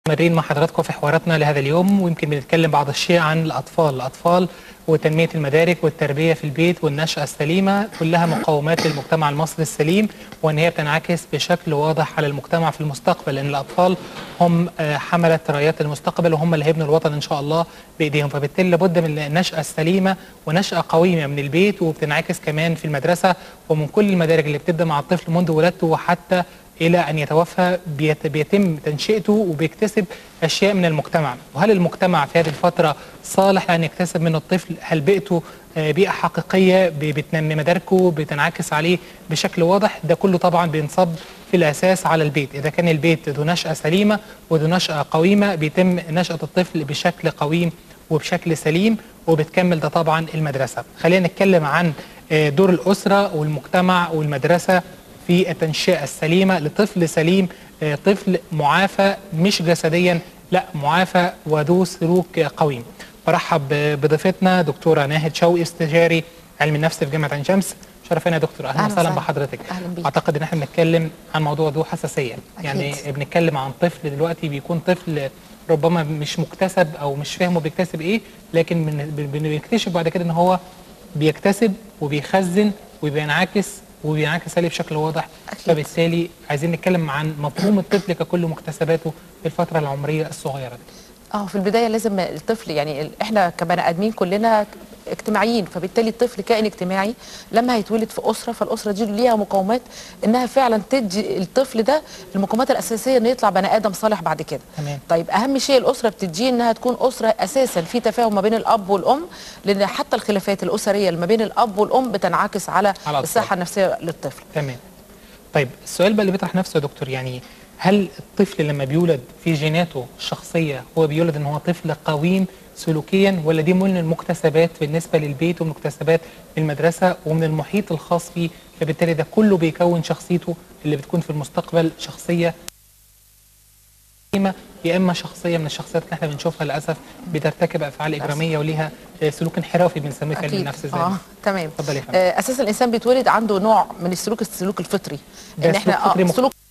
مستمرين مع حضراتكم في حواراتنا لهذا اليوم ويمكن بنتكلم بعض الشيء عن الأطفال الأطفال وتنمية المدارك والتربية في البيت والنشأة السليمة كلها مقومات للمجتمع المصري السليم وأن هي بتنعكس بشكل واضح على المجتمع في المستقبل لأن الأطفال هم آه، حملة رايات المستقبل وهم اللي هيبنوا الوطن إن شاء الله بإيديهم فبالتالي لابد من النشأة السليمة ونشأة قويمة من البيت وبتنعكس كمان في المدرسة ومن كل المدارج اللي بتبدأ مع الطفل منذ ولادته وحتى الى ان يتوفى بيت بيتم تنشئته وبيكتسب اشياء من المجتمع وهل المجتمع في هذه الفتره صالح لان يكتسب منه الطفل هل بيئته آه، بيئه حقيقيه ب- بتنمي مداركه بتنعكس عليه بشكل واضح ده كله طبعا بينصب في الاساس على البيت اذا كان البيت ذو نشاه سليمه وذو نشاه قويمه بيتم نشاه الطفل بشكل قويم وبشكل سليم وبتكمل ده طبعا المدرسه خلينا نتكلم عن آه، دور الاسره والمجتمع والمدرسه في التنشئة السليمة لطفل سليم آه، طفل معافى مش جسديا لا معافى وذو سلوك آه، قويم برحب ب- بضيفتنا دكتورة ناهد شوقي استشاري علم النفس في جامعة عين شمس شرفنا يا دكتور اهلا أهلا وسهلا وسهلا. بحضرتك أهلا بيك. اعتقد ان احنا بنتكلم عن موضوع ذو حساسيه أكيد. يعني بنتكلم عن طفل دلوقتي بيكون طفل ربما مش مكتسب او مش فاهم هو بيكتسب ايه لكن بن- بن- بنكتشف بعد كده ان هو بيكتسب وبيخزن وبينعكس وبينعكس عليه بشكل واضح أكيد. فبالتالي عايزين نتكلم عن مفهوم الطفل ككل مكتسباته في الفتره العمريه الصغيره دي اه في البدايه لازم الطفل يعني ال- احنا كبني ادمين كلنا اجتماعيين فبالتالي الطفل كائن اجتماعي لما هيتولد في اسره فالاسره دي ليها مقومات انها فعلا تدي الطفل ده المقومات الاساسيه انه يطلع بني ادم صالح بعد كده تمام. طيب اهم شيء الاسره بتديه انها تكون اسره اساسا في تفاهم ما بين الاب والام لان حتى الخلافات الاسريه اللي ما بين الاب والام بتنعكس على, على الأطفال. الصحه النفسيه للطفل تمام طيب السؤال بقى اللي بيطرح نفسه يا دكتور يعني هل الطفل لما بيولد في جيناته الشخصيه هو بيولد ان هو طفل قويم سلوكيا ولا دي من المكتسبات بالنسبه للبيت ومكتسبات المدرسه ومن المحيط الخاص بيه فبالتالي ده كله بيكون شخصيته اللي بتكون في المستقبل شخصيه قيمة يا اما شخصيه من الشخصيات اللي احنا بنشوفها للاسف بترتكب افعال اجراميه وليها آه، سلوك انحرافي بنسميه في علم النفس زي اه ما- تمام اتفضل يا فندم. آه اساسا الانسان بيتولد عنده نوع من السلوك السلوك الفطري ده ان احنا سلوك فطري مخ- سلوك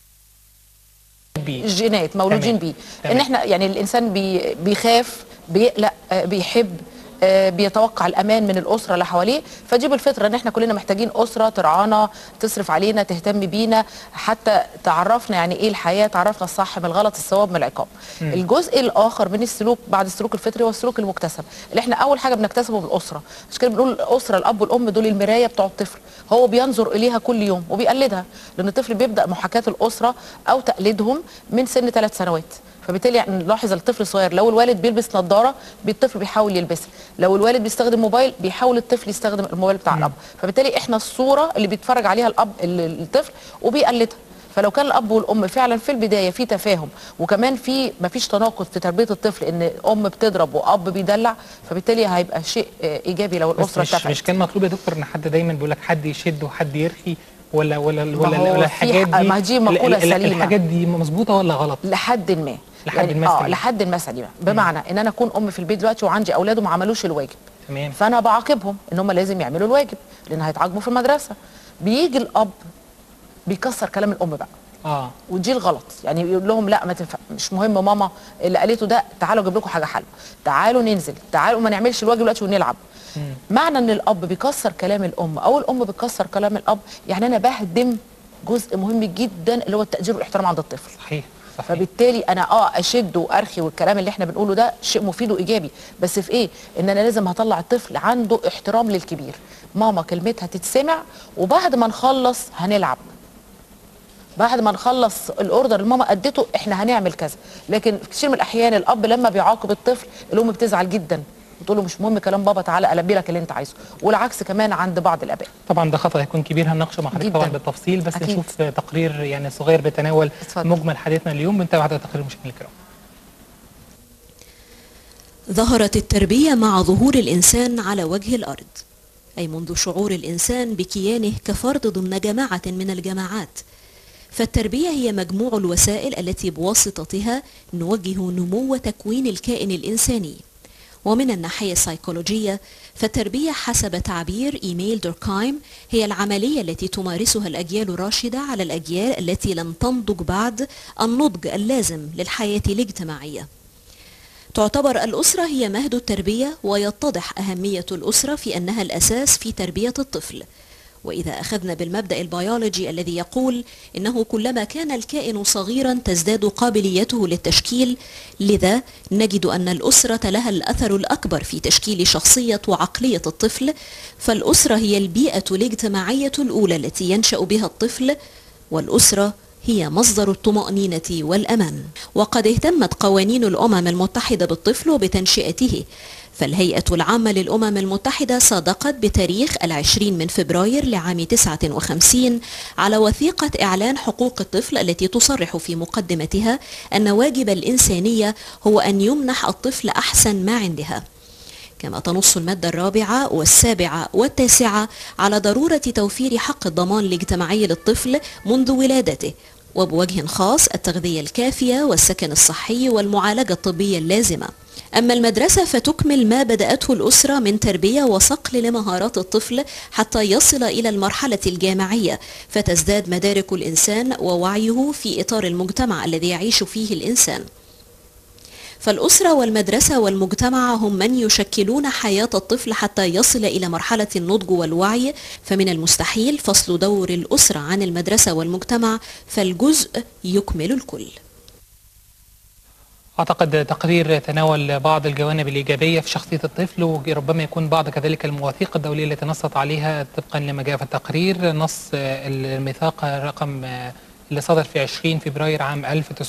بيه. الجينات مولودين تمام. بيه تمام. ان احنا يعني الانسان بي بيخاف بيقلق آه، بيحب آه، بيتوقع الامان من الاسره اللي حواليه فدي بالفطره ان احنا كلنا محتاجين اسره ترعانا تصرف علينا تهتم بينا حتى تعرفنا يعني ايه الحياه تعرفنا الصح من الغلط الصواب من العقاب الجزء الاخر من السلوك بعد السلوك الفطري هو السلوك المكتسب اللي احنا اول حاجه بنكتسبه بالاسره عشان كده بنقول الاسره الاب والام دول المرايه بتوع الطفل هو بينظر اليها كل يوم وبيقلدها لان الطفل بيبدا محاكاه الاسره او تقليدهم من سن ثلاث سنوات فبالتالي يعني نلاحظ الطفل الصغير لو الوالد بيلبس نظاره الطفل بيحاول يلبسها لو الوالد بيستخدم موبايل بيحاول الطفل يستخدم الموبايل بتاع الاب فبالتالي احنا الصوره اللي بيتفرج عليها الاب ال- الطفل وبيقلدها فلو كان الاب والام فعلا في البدايه في تفاهم وكمان في مفيش تناقض في تربيه الطفل ان ام بتضرب واب بيدلع فبالتالي هيبقى شيء آه، ايجابي لو بس الاسره مش, اتفقت مش كان مطلوب يا دكتور ان حد دايما بيقول لك حد يشد وحد يرخي ولا ولا ما ولا, هو ولا في الحاجات ح- دي ما دي ال- مقولة ال- ال- سليمة. الحاجات دي مظبوطه ولا غلط؟ لحد ما لحد ما اه سليمة. لحد ما سليمه بمعنى ان انا اكون ام في البيت دلوقتي وعندي اولاد وما عملوش الواجب تمام فانا بعاقبهم ان هم لازم يعملوا الواجب لان هيتعاقبوا في المدرسه بيجي الاب بيكسر كلام الام بقى اه ودي الغلط يعني يقول لهم لا ما تنفع مش مهم ماما اللي قالته ده تعالوا اجيب لكم حاجه حلوه تعالوا ننزل تعالوا ما نعملش الواجب دلوقتي ونلعب معنى ان الاب بيكسر كلام الام او الام بتكسر كلام الاب يعني انا بهدم جزء مهم جدا اللي هو التقدير والاحترام عند الطفل صحيح صحيح فبالتالي انا اه اشد وارخي والكلام اللي احنا بنقوله ده شيء مفيد وايجابي بس في ايه ان انا لازم هطلع الطفل عنده احترام للكبير ماما كلمتها تتسمع وبعد ما نخلص هنلعب بعد ما نخلص الاوردر اللي ماما ادته احنا هنعمل كذا لكن في كثير من الاحيان الاب لما بيعاقب الطفل الام بتزعل جدا وتقول له مش مهم كلام بابا تعالى البي لك اللي انت عايزه والعكس كمان عند بعض الاباء طبعا ده خطا هيكون كبير هنناقشه مع حضرتك جداً. طبعا بالتفصيل بس أكيد. نشوف تقرير يعني صغير بيتناول اتفضل. مجمل حديثنا اليوم بنتابع هذا التقرير مشاهدينا الكرام ظهرت التربية مع ظهور الإنسان على وجه الأرض أي منذ شعور الإنسان بكيانه كفرد ضمن جماعة من الجماعات فالتربية هي مجموع الوسائل التي بواسطتها نوجه نمو وتكوين الكائن الإنساني ومن الناحية السيكولوجية فالتربية حسب تعبير إيميل دوركايم هي العملية التي تمارسها الأجيال الراشدة على الأجيال التي لم تنضج بعد النضج اللازم للحياة الاجتماعية تعتبر الأسرة هي مهد التربية ويتضح أهمية الأسرة في أنها الأساس في تربية الطفل وإذا أخذنا بالمبدأ البيولوجي الذي يقول إنه كلما كان الكائن صغيرا تزداد قابليته للتشكيل لذا نجد أن الأسرة لها الأثر الأكبر في تشكيل شخصية وعقلية الطفل فالأسرة هي البيئة الاجتماعية الأولى التي ينشأ بها الطفل والأسرة هي مصدر الطمأنينة والأمان وقد اهتمت قوانين الأمم المتحدة بالطفل وبتنشئته فالهيئة العامة للأمم المتحدة صادقت بتاريخ العشرين من فبراير لعام 59 على وثيقة إعلان حقوق الطفل التي تصرح في مقدمتها أن واجب الإنسانية هو أن يمنح الطفل أحسن ما عندها كما تنص المادة الرابعة والسابعة والتاسعة على ضرورة توفير حق الضمان الاجتماعي للطفل منذ ولادته وبوجه خاص التغذية الكافية والسكن الصحي والمعالجة الطبية اللازمة أما المدرسة فتكمل ما بدأته الأسرة من تربية وصقل لمهارات الطفل حتى يصل إلى المرحلة الجامعية فتزداد مدارك الإنسان ووعيه في إطار المجتمع الذي يعيش فيه الإنسان فالأسرة والمدرسة والمجتمع هم من يشكلون حياة الطفل حتى يصل إلى مرحلة النضج والوعي فمن المستحيل فصل دور الأسرة عن المدرسة والمجتمع فالجزء يكمل الكل أعتقد تقرير تناول بعض الجوانب الإيجابية في شخصية الطفل وربما يكون بعض كذلك المواثيق الدولية التي نصت عليها طبقا لما جاء في التقرير نص الميثاق رقم اللي صدر في 20 فبراير عام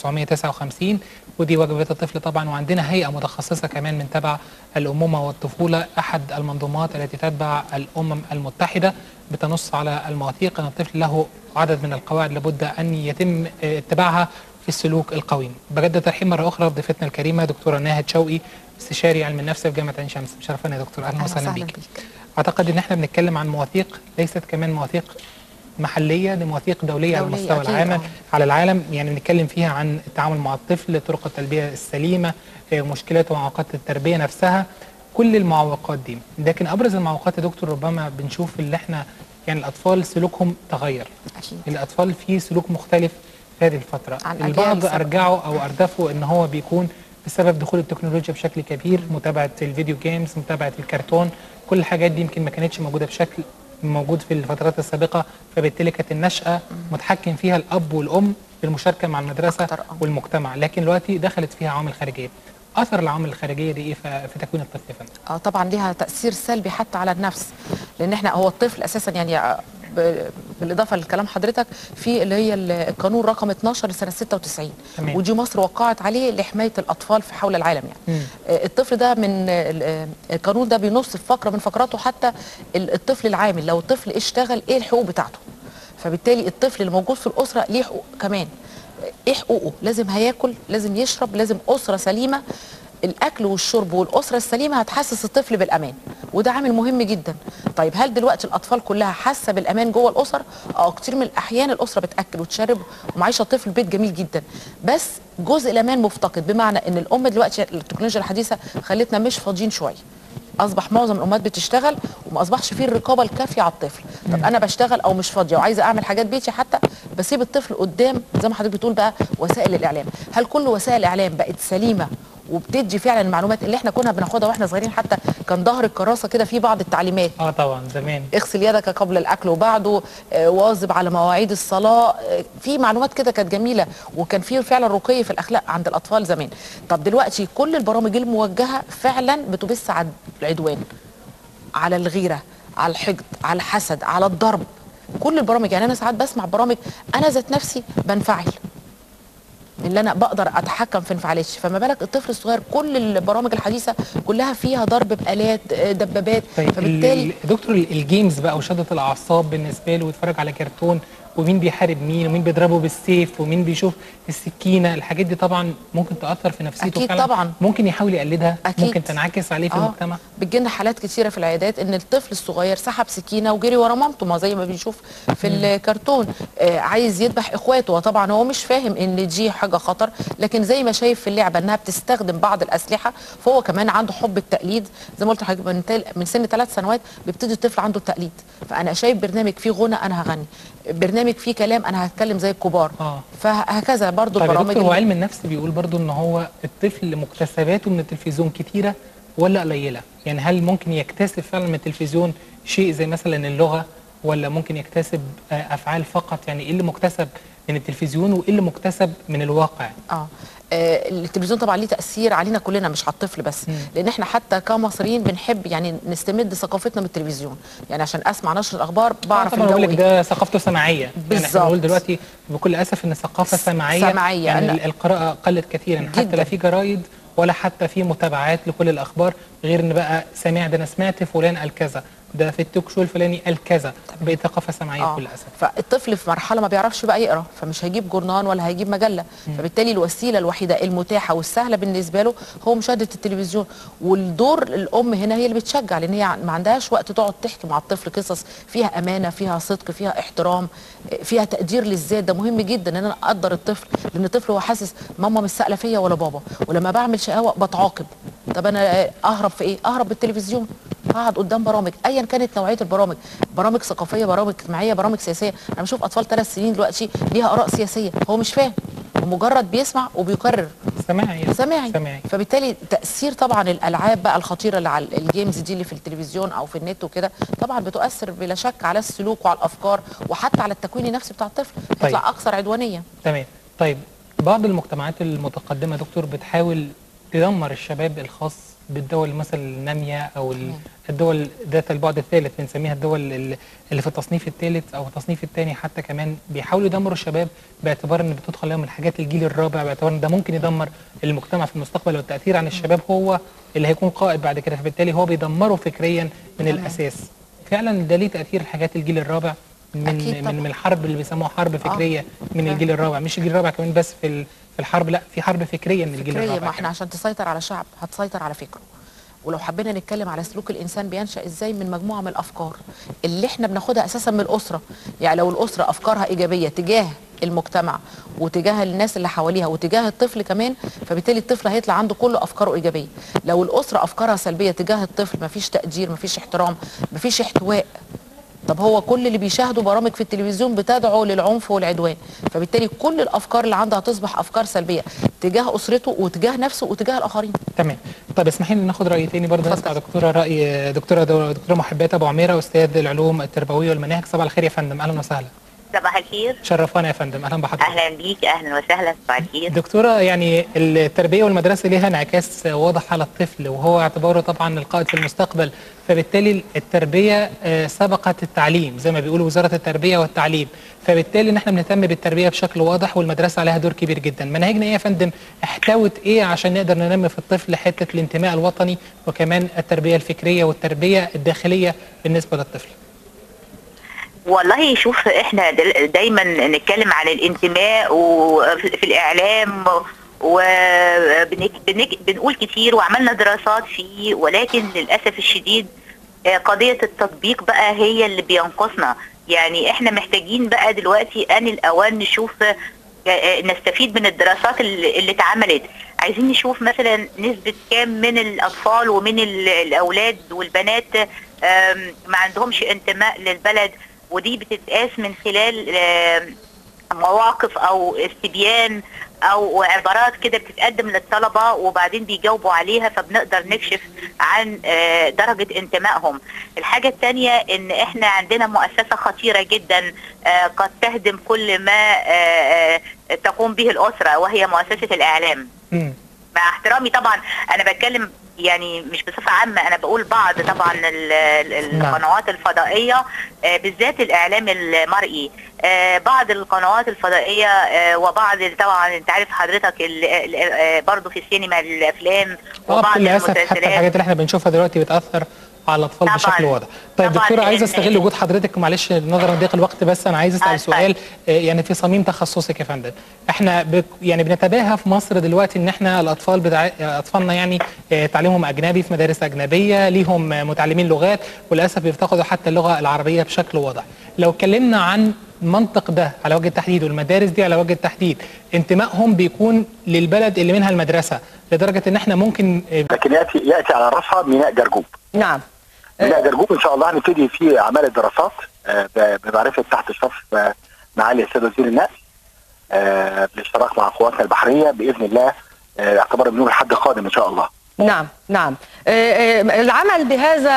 1959 ودي واجبات الطفل طبعا وعندنا هيئة متخصصة كمان من تبع الأمومة والطفولة أحد المنظومات التي تتبع الأمم المتحدة بتنص على المواثيق أن الطفل له عدد من القواعد لابد أن يتم اتباعها في السلوك القويم بجد ترحيب مرة أخرى ضيفتنا الكريمة دكتورة ناهد شوقي استشاري علم النفس في جامعة عين شمس مشرفانا يا دكتور أهلا وسهلا بيك أعتقد إن احنا بنتكلم عن مواثيق ليست كمان مواثيق محليه لمواثيق دوليه, على مستوى العالم على العالم يعني بنتكلم فيها عن التعامل مع الطفل طرق التربيه السليمه مشكلات ومعوقات التربيه نفسها كل المعوقات دي لكن ابرز المعوقات يا دكتور ربما بنشوف اللي احنا يعني الاطفال سلوكهم تغير أكيد. الاطفال في سلوك مختلف في هذه الفتره البعض ارجعوا او اردفوا ان هو بيكون بسبب دخول التكنولوجيا بشكل كبير متابعه الفيديو جيمز متابعه الكرتون كل الحاجات دي يمكن ما كانتش موجوده بشكل موجود في الفترات السابقه فبالتالي كانت النشاه متحكم فيها الاب والام بالمشاركه مع المدرسه والمجتمع لكن دلوقتي دخلت فيها عوامل خارجيه اثر العوامل الخارجيه دي ايه في تكوين الطفل يا فندم؟ اه طبعا ليها تاثير سلبي حتى على النفس لان احنا هو الطفل اساسا يعني بالاضافه لكلام حضرتك في اللي هي القانون رقم 12 لسنه 96 تمام. ودي مصر وقعت عليه لحمايه الاطفال في حول العالم يعني مم. الطفل ده من القانون ده بينص في فقره من فقراته حتى الطفل العامل لو الطفل اشتغل ايه الحقوق بتاعته فبالتالي الطفل اللي موجود في الاسره ليه حقوق كمان ايه حقوقه لازم هياكل لازم يشرب لازم اسره سليمه الاكل والشرب والاسره السليمه هتحسس الطفل بالامان وده عامل مهم جدا طيب هل دلوقتي الاطفال كلها حاسه بالامان جوه الاسر اه كتير من الاحيان الاسره بتاكل وتشرب ومعيشه الطفل بيت جميل جدا بس جزء الامان مفتقد بمعنى ان الام دلوقتي التكنولوجيا الحديثه خلتنا مش فاضيين شويه اصبح معظم الامهات بتشتغل وما اصبحش فيه الرقابه الكافيه على الطفل طب انا بشتغل او مش فاضيه وعايزه اعمل حاجات بيتي حتى بسيب الطفل قدام زي ما حضرتك بتقول بقى وسائل الاعلام هل كل وسائل الاعلام بقت سليمه وبتدي فعلا المعلومات اللي احنا كنا بناخدها واحنا صغيرين حتى كان ظهر الكراسه كده في بعض التعليمات اه طبعا زمان اغسل يدك قبل الاكل وبعده آه واظب على مواعيد الصلاه آه في معلومات كده كانت جميله وكان في فعلا رقي في الاخلاق عند الاطفال زمان طب دلوقتي كل البرامج الموجهه فعلا بتبث على العدوان على الغيره على الحقد على الحسد على الضرب كل البرامج يعني انا ساعات بسمع برامج انا ذات نفسي بنفعل اللي انا بقدر اتحكم في انفعالاتي فما بالك الطفل الصغير كل البرامج الحديثه كلها فيها ضرب بالات دبابات طيب فبالتالي دكتور الجيمز بقى وشده الاعصاب بالنسبه له ويتفرج على كرتون ومين بيحارب مين ومين بيضربه بالسيف ومين بيشوف السكينه الحاجات دي طبعا ممكن تاثر في نفسيته أكيد فعلا طبعا. ممكن يحاول يقلدها أكيد. ممكن تنعكس عليه في آه. المجتمع بتجيلنا حالات كتيره في العيادات ان الطفل الصغير سحب سكينه وجري ورا مامته ما زي ما بنشوف في الكرتون آه عايز يذبح اخواته وطبعا هو مش فاهم ان دي حاجه خطر لكن زي ما شايف في اللعبه انها بتستخدم بعض الاسلحه فهو كمان عنده حب التقليد زي ما قلت لحضرتك من, تل- من سن ثلاث سنوات بيبتدي الطفل عنده التقليد فانا شايف برنامج فيه غنى انا هغني برنامج فيه كلام انا هتكلم زي الكبار آه. فهكذا برضو طيب يا البرامج دكتور هو اللي- علم النفس بيقول برضو ان هو الطفل مكتسباته من التلفزيون كتيره ولا قليله يعني هل ممكن يكتسب فعلا من التلفزيون شيء زي مثلا اللغه ولا ممكن يكتسب آه، افعال فقط يعني ايه اللي مكتسب من التلفزيون وايه اللي مكتسب من الواقع اه آه، التلفزيون طبعا ليه تاثير علينا كلنا مش على الطفل بس لان احنا حتى كمصريين بنحب يعني نستمد ثقافتنا من التلفزيون يعني عشان اسمع نشر الاخبار بعرف طبعا بقول الجو لك إيه. ده ثقافته سمعيه يعني احنا بالظبط. بنقول دلوقتي بكل اسف ان الثقافه س- سمعيه سمعية. يعني أنا- ال- القراءه قلت كثيرا حتى جداً. لا في جرايد ولا حتى في متابعات لكل الاخبار غير ان بقى سمع ده انا سمعت فلان قال كذا ده في التوك شو الفلاني قال كذا بقت ثقافه سمعيه آه. بكل اسف فالطفل في مرحله ما بيعرفش بقى يقرا فمش هيجيب جورنان ولا هيجيب مجله فبالتالي الوسيله الوحيده المتاحه والسهله بالنسبه له هو مشاهده التلفزيون والدور الام هنا هي اللي بتشجع لان هي ما عندهاش وقت تقعد تحكي مع الطفل قصص فيها امانه فيها صدق فيها احترام فيها تقدير للذات ده مهم جدا ان انا اقدر الطفل لان الطفل هو حاسس ماما مش سائله فيا ولا بابا ولما بعمل شقاوه بتعاقب طب انا اهرب في ايه اهرب بالتلفزيون هقعد قدام برامج ايا كانت نوعيه البرامج برامج ثقافيه برامج اجتماعيه برامج سياسيه انا بشوف اطفال ثلاث سنين دلوقتي ليها اراء سياسيه هو مش فاهم مجرد بيسمع وبيكرر سماعي سماعي سماعي فبالتالي تاثير طبعا الالعاب بقى الخطيره اللي على الجيمز دي اللي في التلفزيون او في النت وكده طبعا بتؤثر بلا شك على السلوك وعلى الافكار وحتى على التكوين النفسي بتاع الطفل طيب. يطلع اكثر عدوانيه تمام طيب بعض المجتمعات المتقدمه دكتور بتحاول تدمر الشباب الخاص بالدول مثلا الناميه او ال- تمام. الدول ذات البعد الثالث بنسميها الدول ال- اللي في التصنيف الثالث او التصنيف الثاني حتى كمان بيحاولوا يدمروا الشباب باعتبار ان بتدخل لهم الحاجات الجيل الرابع باعتبار ان ده ممكن يدمر المجتمع في المستقبل والتاثير عن الشباب هو اللي هيكون قائد بعد كده فبالتالي هو بيدمره فكريا من تمام. الاساس فعلا ده ليه تاثير حاجات الجيل الرابع من أكيد من طبعاً. من الحرب اللي بيسموها حرب فكريه من آه. الجيل الرابع مش الجيل الرابع كمان بس في ال- في الحرب لا في حرب فكريه من الجيل فكريه الرابع ما احنا كمان. عشان تسيطر على شعب هتسيطر على فكره ولو حبينا نتكلم على سلوك الانسان بينشا ازاي من مجموعه من الافكار اللي احنا بناخدها اساسا من الاسره يعني لو الاسره افكارها ايجابيه تجاه المجتمع وتجاه الناس اللي حواليها وتجاه الطفل كمان فبالتالي الطفل هيطلع عنده كل افكاره ايجابيه لو الاسره افكارها سلبيه تجاه الطفل مفيش تقدير مفيش احترام مفيش احتواء طب هو كل اللي بيشاهدوا برامج في التلفزيون بتدعو للعنف والعدوان فبالتالي كل الافكار اللي عنده هتصبح افكار سلبيه تجاه اسرته وتجاه نفسه وتجاه الاخرين تمام طب اسمحي لي ناخد راي تاني برضه اتفضل. نسمع دكتوره راي دكتوره دكتوره محبات ابو عميره استاذ العلوم التربويه والمناهج صباح الخير يا فندم اهلا وسهلا صباح الخير شرفانا يا فندم اهلا بحضرتك اهلا بيك اهلا وسهلا صباح الخير دكتوره يعني التربيه والمدرسه ليها انعكاس واضح على الطفل وهو اعتباره طبعا القائد في المستقبل فبالتالي التربيه آه، سبقت التعليم زي ما بيقولوا وزاره التربيه والتعليم فبالتالي ان احنا بنهتم بالتربيه بشكل واضح والمدرسه عليها دور كبير جدا مناهجنا ايه يا فندم احتوت ايه عشان نقدر ننمي في الطفل حته الانتماء الوطني وكمان التربيه الفكريه والتربيه الداخليه بالنسبه للطفل والله شوف احنا دل- دايما نتكلم عن الانتماء وفي في الاعلام وبنقول كتير وعملنا دراسات فيه ولكن للاسف الشديد آه، قضيه التطبيق بقى هي اللي بينقصنا يعني احنا محتاجين بقى دلوقتي ان الاوان نشوف آه، آه، نستفيد من الدراسات اللي اللي اتعملت عايزين نشوف مثلا نسبة كام من الأطفال ومن ال- الأولاد والبنات آم، ما عندهمش انتماء للبلد ودي بتتقاس من خلال آم، مواقف او استبيان او عبارات كده بتتقدم للطلبه وبعدين بيجاوبوا عليها فبنقدر نكشف عن آه، درجه انتمائهم. الحاجه الثانيه ان احنا عندنا مؤسسه خطيره جدا آه، قد تهدم كل ما آه، آه، تقوم به الاسره وهي مؤسسه الاعلام. مم. مع احترامي طبعا انا بتكلم يعني مش بصفه عامه انا بقول بعض طبعا ال- ال- نعم. القنوات الفضائيه آه، بالذات الاعلام المرئي آه، بعض القنوات الفضائيه آه، وبعض طبعا انت عارف حضرتك ال- ال- آه، برضو في السينما الافلام اه وبعض بكل اسف حتى المسلسلات الحاجات اللي احنا بنشوفها دلوقتي بتاثر على الاطفال طبعاً. بشكل واضح طيب طبعاً دكتوره عايز لأن- استغل وجود حضرتك معلش نظرا لضيق الوقت بس انا عايز آه، اسال اتفضل. سؤال آه، يعني في صميم تخصصك يا فندم احنا بك يعني بنتباهى في مصر دلوقتي ان احنا الاطفال بتاع اطفالنا يعني آه، تعليمهم اجنبي في مدارس اجنبيه ليهم آه، متعلمين لغات وللاسف بيفتقدوا حتى اللغه العربيه بشكل واضح لو اتكلمنا عن المنطق ده على وجه التحديد والمدارس دي على وجه التحديد انتمائهم بيكون للبلد اللي منها المدرسه لدرجه ان احنا ممكن آه، لكن ياتي ياتي على راسها ميناء جرجوب نعم ميناء جرجوب ان شاء الله هنبتدي في اعمال الدراسات آه، ب- بمعرفه تحت اشراف آه، معالي السيد وزير النقل آه، بالاشتراك مع قواتنا البحريه باذن الله آه، اعتبار من الحد القادم ان شاء الله نعم نعم آه، آه، العمل بهذا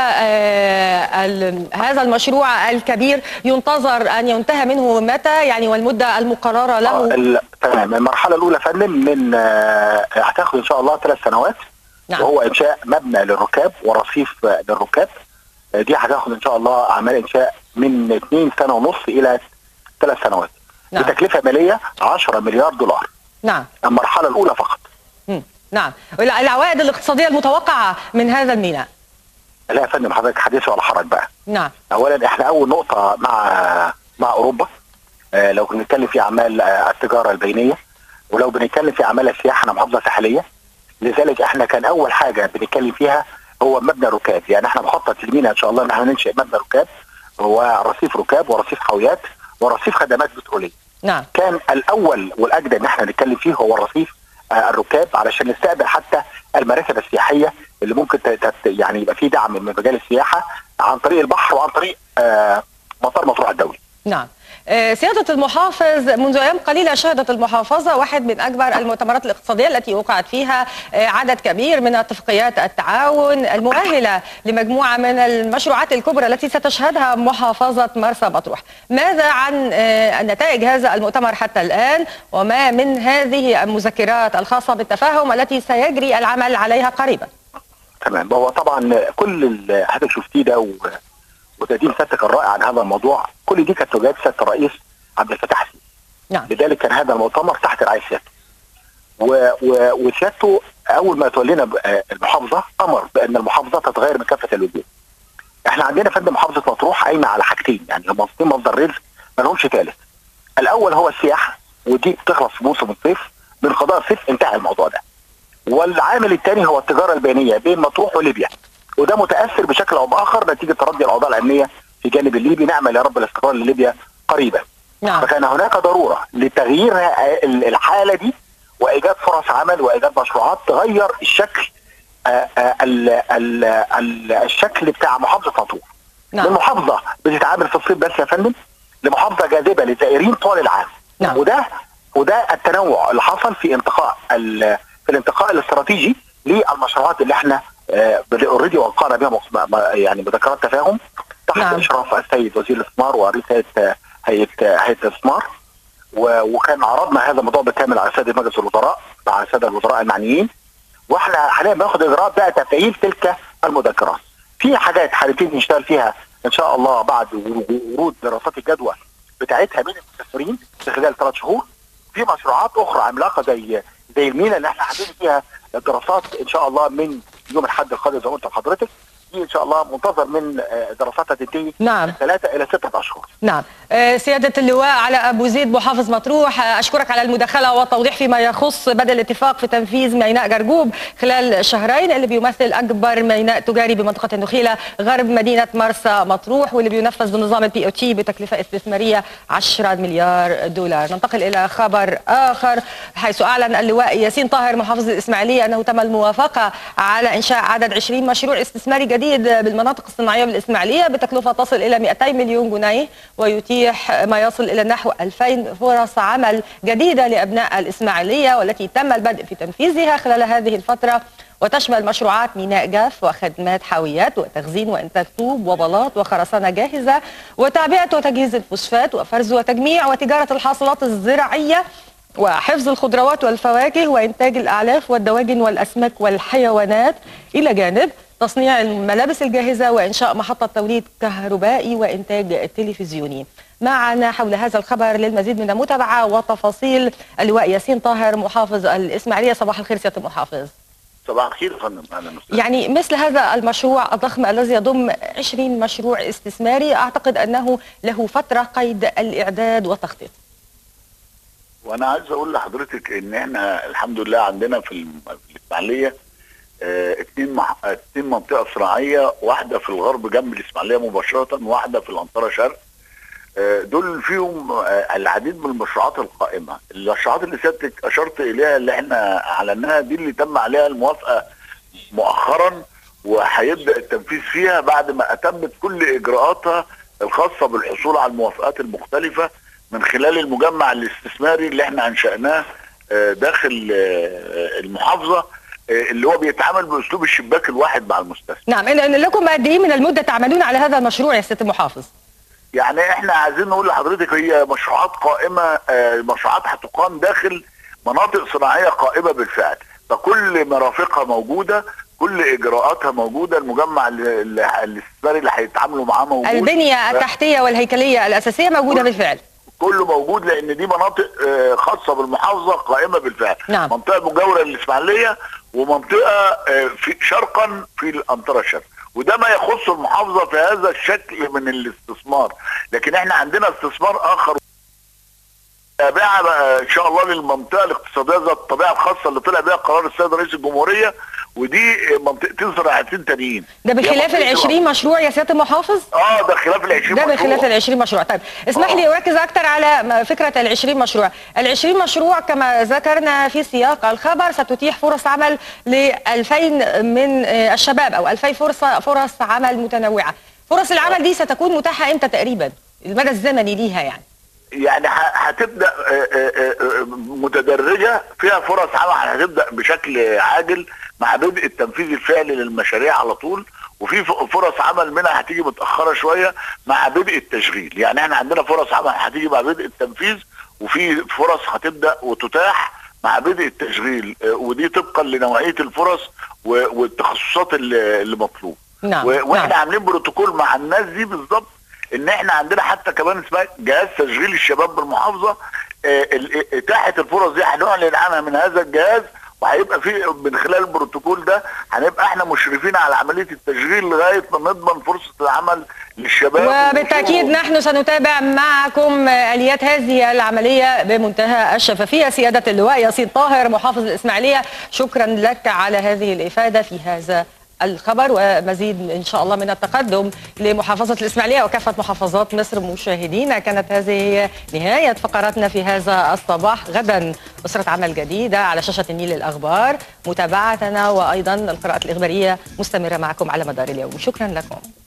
آه، ال- هذا المشروع الكبير ينتظر ان ينتهى منه متى يعني والمده المقرره آه، له ال- تمام المرحله الاولى يا فندم من آه، هتاخد ان شاء الله ثلاث سنوات نعم. وهو انشاء مبنى للركاب ورصيف آه، للركاب آه، دي هتاخد ان شاء الله اعمال انشاء من اثنين سنه ونص الى ثلاث سنوات نعم. بتكلفه ماليه 10 مليار دولار نعم المرحله الاولى فقط مم. نعم والع- العوائد الاقتصاديه المتوقعه من هذا الميناء لا يا فندم حضرتك حديث ولا حرج بقى نعم اولا احنا اول نقطه مع مع اوروبا آه، لو بنتكلم في اعمال آه، التجاره البينيه ولو بنتكلم في اعمال السياحه احنا محافظه ساحليه لذلك احنا كان اول حاجه بنتكلم فيها هو مبنى ركاب يعني احنا مخطط لمينا ان شاء الله ان احنا ننشئ مبنى ركاب ورصيف ركاب ورصيف حاويات ورصيف خدمات بتروليه نعم كان الاول والاجدى ان احنا نتكلم فيه هو الرصيف آه، الركاب علشان نستقبل حتى المراكب السياحيه اللي ممكن ت- ت- يعني يبقى فيه دعم من مجال السياحه عن طريق البحر وعن طريق آه، مطار مطروح الدولي. نعم آه، سيادة المحافظ منذ أيام قليلة شهدت المحافظة واحد من أكبر المؤتمرات الاقتصادية التي وقعت فيها آه، عدد كبير من اتفاقيات التعاون المؤهلة لمجموعة من المشروعات الكبرى التي ستشهدها محافظة مرسى مطروح ماذا عن آه، نتائج هذا المؤتمر حتى الآن وما من هذه المذكرات الخاصة بالتفاهم التي سيجري العمل عليها قريبا تمام هو طبعا كل اللي حضرتك شفتيه ده و- وتقديم سيادتك الرائع عن هذا الموضوع كل دي كانت توجيهات سياده الرئيس عبد الفتاح السيسي. نعم لذلك كان هذا المؤتمر تحت رعايه سيادته. و- و- وسيادته اول ما تولينا ب- آه، المحافظه امر بان المحافظه تتغير من كافه الوجوه. احنا عندنا يا فندم محافظه مطروح قايمه على حاجتين يعني هم اثنين مصدر رزق ما لهمش ثالث. الاول هو السياحه ودي بتخلص في موسم الصيف من قضاء الصيف انتهى الموضوع ده. والعامل الثاني هو التجاره البينيه بين مطروح وليبيا وده متاثر بشكل او باخر نتيجه تردي الاوضاع الامنيه في جانب الليبي نامل يا رب الاستقرار لليبيا قريبا. نعم فكان هناك ضروره لتغيير ال- الحاله دي وايجاد فرص عمل وايجاد مشروعات تغير الشكل آه، آه، ال- ال- ال- الشكل بتاع محافظه مطروح. نعم. من محافظه بتتعامل في الصيف بس يا فندم لمحافظه جاذبه للزائرين طوال العام. نعم. وده وده التنوع اللي حصل في انتقاء ال- في الانتقاء الاستراتيجي للمشروعات اللي احنا اوريدي وقعنا بها مص- م- يعني مذكرات تفاهم تحت نعم. اشراف السيد وزير الاستثمار ورئيس هيئه هيئه هيئه الاستثمار و- وكان عرضنا هذا الموضوع بالكامل على سيد مجلس الوزراء مع الساده الوزراء المعنيين واحنا حاليا بناخد اجراءات بقى تفعيل تلك المذكرات. في حاجات هنبتدي نشتغل فيها ان شاء الله بعد ورود دراسات الجدوى بتاعتها من المستثمرين في خلال ثلاث شهور. في مشروعات اخرى عملاقه زي زي المينا اللي احنا هنبتدي فيها الدراسات ان شاء الله من يوم الاحد القادم زي ما قلت لحضرتك دي ان شاء الله منتظر من آه، دراساتها تنتهي نعم. ثلاثه الى سته اشهر. نعم آه، سيادة اللواء على أبو زيد محافظ مطروح آه، أشكرك على المداخلة والتوضيح فيما يخص بدء الاتفاق في تنفيذ ميناء جرجوب خلال شهرين اللي بيمثل أكبر ميناء تجاري بمنطقة النخيلة غرب مدينة مرسى مطروح واللي بينفذ بنظام البي او تي بتكلفة استثمارية 10 مليار دولار ننتقل إلى خبر آخر حيث أعلن اللواء ياسين طاهر محافظ الإسماعيلية أنه تم الموافقة على إنشاء عدد 20 مشروع استثماري جديد بالمناطق الصناعية بالإسماعيلية بتكلفة تصل إلى 200 مليون جنيه ويتيح ما يصل إلى نحو 2000 فرص عمل جديدة لأبناء الإسماعيلية والتي تم البدء في تنفيذها خلال هذه الفترة وتشمل مشروعات ميناء جاف وخدمات حاويات وتخزين وإنتاج طوب وبلاط وخرسانة جاهزة وتعبئة وتجهيز الفوسفات وفرز وتجميع وتجارة الحاصلات الزراعية وحفظ الخضروات والفواكه وإنتاج الأعلاف والدواجن والأسماك والحيوانات إلى جانب تصنيع الملابس الجاهزة وإنشاء محطة توليد كهربائي وإنتاج تلفزيوني معنا حول هذا الخبر للمزيد من المتابعة وتفاصيل اللواء ياسين طاهر محافظ الإسماعيلية صباح الخير سيادة المحافظ صباح الخير يا فندم اهلا وسهلا يعني مثل هذا المشروع الضخم الذي يضم 20 مشروع استثماري اعتقد انه له فتره قيد الاعداد والتخطيط وانا عايز اقول لحضرتك ان احنا الحمد لله عندنا في الم- في الاسماعيليه آه، اتنين مح... اتنين منطقه صناعيه واحده في الغرب جنب الاسماعيليه مباشره واحده في الانطره شرق آه، دول فيهم آه، العديد من المشروعات القائمه المشروعات اللي سيادتك اشرت اليها اللي احنا اعلناها دي اللي تم عليها الموافقه مؤخرا وهيبدا التنفيذ فيها بعد ما اتمت كل اجراءاتها الخاصه بالحصول على الموافقات المختلفه من خلال المجمع الاستثماري اللي احنا انشاناه آه، داخل آه، المحافظه آه، اللي هو بيتعامل باسلوب الشباك الواحد مع المستثمر نعم إن إن لكم قد ايه من المده تعملون على هذا المشروع يا سياده المحافظ يعني احنا عايزين نقول لحضرتك هي مشروعات قائمه آه، مشروعات هتقام داخل مناطق صناعيه قائمه بالفعل فكل مرافقها موجوده كل اجراءاتها موجوده المجمع ال- ال- الاستثماري اللي هيتعاملوا معاه موجود البنيه التحتيه والهيكليه الاساسيه موجوده بالفعل كله موجود لان دي مناطق آه، خاصه بالمحافظه قائمه بالفعل نعم. منطقه مجاوره للاسماعيليه ومنطقه آه، في شرقا في الانطره الشرق وده ما يخص المحافظه في هذا الشكل من الاستثمار لكن احنا عندنا استثمار اخر تابعه بقى ان شاء الله للمنطقه الاقتصاديه ذات الطبيعه الخاصه اللي طلع بها قرار السيد رئيس الجمهوريه ودي منطقتين زراعتين تانيين ده بخلاف هي ال منطقة 20 مشروع يا سياده المحافظ اه ده خلاف ال 20 ده مشروع. بخلاف ال 20 مشروع طيب اسمح لي اركز اكثر على م- فكره ال 20 مشروع ال 20 مشروع كما ذكرنا في سياق الخبر ستتيح فرص عمل ل 2000 من آه، الشباب او 2000 فرصه فرص عمل متنوعه فرص العمل دي ستكون متاحه امتى تقريبا المدى الزمني ليها يعني يعني ه- هتبدا آه، آه، آه، متدرجه فيها فرص عمل هتبدا بشكل عاجل مع بدء التنفيذ الفعلي للمشاريع على طول وفي ف- فرص عمل منها هتيجي متاخره شويه مع بدء التشغيل يعني احنا عندنا فرص عمل هتيجي مع بدء التنفيذ وفي فرص هتبدا وتتاح مع بدء التشغيل آه، ودي طبقا لنوعيه الفرص و- والتخصصات اللي اللي مطلوب نعم، و- واحنا نعم. عاملين بروتوكول مع الناس دي بالظبط ان احنا عندنا حتى كمان اسمها جهاز تشغيل الشباب بالمحافظه آه، ال- اتاحه الفرص دي هنعلن عنها من هذا الجهاز وهيبقى في من خلال البروتوكول ده هنبقى احنا مشرفين على عمليه التشغيل لغايه ما نضمن فرصه العمل للشباب وبالتاكيد نحن سنتابع معكم اليات هذه العمليه بمنتهى الشفافيه سياده اللواء ياسين طاهر محافظ الاسماعيليه شكرا لك على هذه الافاده في هذا الخبر ومزيد ان شاء الله من التقدم لمحافظه الاسماعيليه وكافه محافظات مصر مشاهدينا كانت هذه هي نهايه فقراتنا في هذا الصباح غدا اسره عمل جديده على شاشه النيل الاخبار متابعتنا وايضا القراءات الاخباريه مستمره معكم على مدار اليوم شكرا لكم